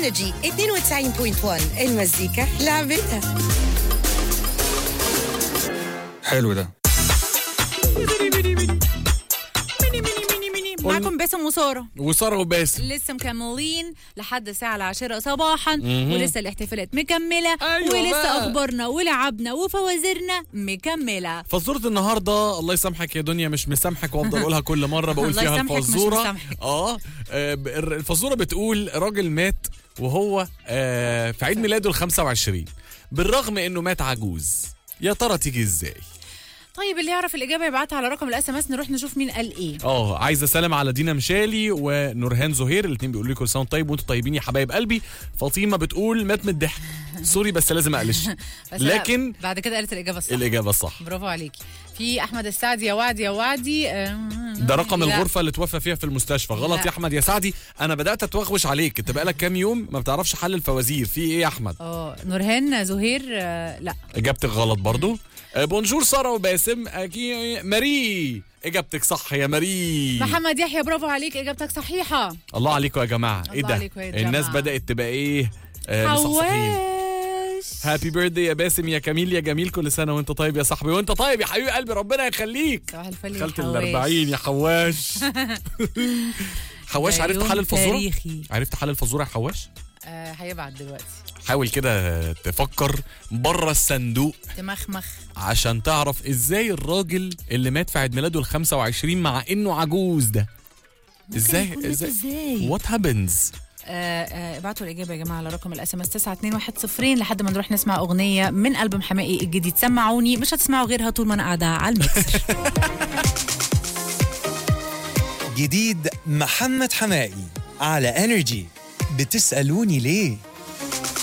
انرجي 92.1 المزيكا لعبتها حلو ده معكم باسم وساره وساره وباسم لسه مكملين لحد الساعة العاشرة صباحا مهم. ولسه الاحتفالات مكملة أيوة ولسه بقى. أخبارنا ولعبنا وفوازيرنا مكملة فزورة النهارده الله يسامحك يا دنيا مش مسامحك وافضل اقولها كل مره بقول الله فيها يسامحك مش الفزوره مسامحك. اه آه، ب- الفزوره بتقول راجل مات وهو آه في عيد ميلاده ال 25 بالرغم انه مات عجوز يا ترى تيجي ازاي؟ طيب اللي يعرف الإجابة يبعتها على رقم الاس ام اس نروح نشوف مين قال إيه اه عايز اسلم على دينا مشالي ونورهان زهير الاثنين بيقولوا لي كل سنه وأنتم طيب وانتم طيبين يا حبايب قلبي فاطمه بتقول مات من الضحك سوري بس لازم اقلش بس لا، لكن بعد كده قالت الإجابة الصح الاجابه الصح برافو عليكي في أحمد السعدي يا وعدي يا وعدي آم، ده رقم لا. الغرفه اللي توفى فيها في المستشفى غلط لا. يا احمد يا سعدي انا بدات اتوغوش عليك انت بقالك كام يوم ما بتعرفش حل الفوازير في ايه يا احمد اه نورهان زهير آه، لا اجابتك غلط برضو آه، بونجور ساره وباسم أكي... ماري اجابتك صح يا ماري محمد يحيى برافو عليك إجابتك صحيحة الله عليكم يا جماعه ايه الله ده عليكم يا الناس جماعة. بدات تبقى ايه آه مصحصحين حواش هابي بيرثدي يا باسم يا كميل يا جميل كل سنه وانت طيب يا صاحبي وانت طيب يا حبيب قلبي ربنا يخليك صباح الفل يا خالة حواش. الأربعين يا حواش حواش ده عرفت يوم حل الفزورة؟ تاريخي. عرفت حل الفزورة يا حواش؟ آه هيبعت دلوقتي حاول كده تفكر بره الصندوق تمخمخ عشان تعرف ازاي الراجل اللي مات في عيد ميلاده ال 25 مع انه عجوز ده ازاي يكون مات ازاي إزاي؟ وات هابنز آه، آه، ابعتوا الإجابة يا جماعة على رقم الاس ام اس 92110 لحد ما نروح نسمع أغنية من ألبوم حماقي الجديد سمعوني مش هتسمعوا غيرها طول ما أنا قاعدة على الميكسر جديد محمد حمائي على انرجي بتسألوني ليه